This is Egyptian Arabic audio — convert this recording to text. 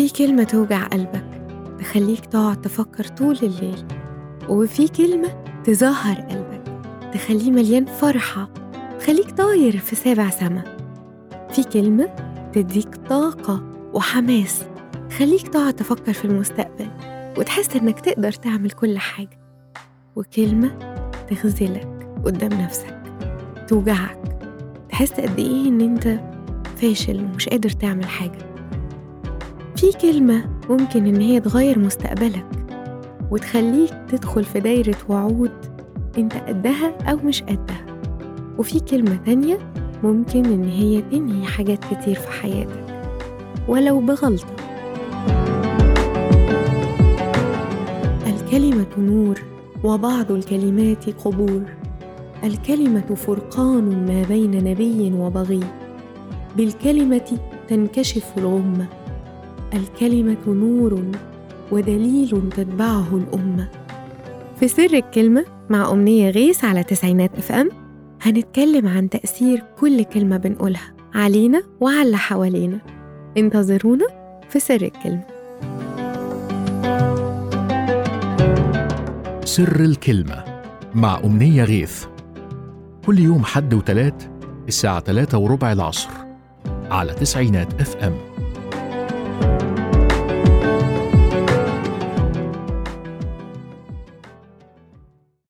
في كلمة توجع قلبك تخليك تقعد تفكر طول الليل وفي كلمة تزهر قلبك تخليه مليان فرحة تخليك طاير في سابع سما في كلمة تديك طاقة وحماس تخليك تقعد تفكر في المستقبل وتحس إنك تقدر تعمل كل حاجة وكلمة تخذلك قدام نفسك توجعك تحس قد إيه إن أنت فاشل ومش قادر تعمل حاجة في كلمة ممكن إن هي تغير مستقبلك وتخليك تدخل في دايرة وعود أنت قدها أو مش قدها وفي كلمة تانية ممكن إن هي تنهي حاجات كتير في حياتك ولو بغلطة الكلمة نور وبعض الكلمات قبور الكلمة فرقان ما بين نبي وبغي بالكلمة تنكشف الغمة الكلمة نور ودليل تتبعه الأمة في سر الكلمة مع أمنية غيث على تسعينات اف ام هنتكلم عن تأثير كل كلمة بنقولها علينا وعلى اللي حوالينا انتظرونا في سر الكلمة سر الكلمة مع أمنية غيث كل يوم حد وتلات الساعة تلاتة وربع العصر على تسعينات اف ام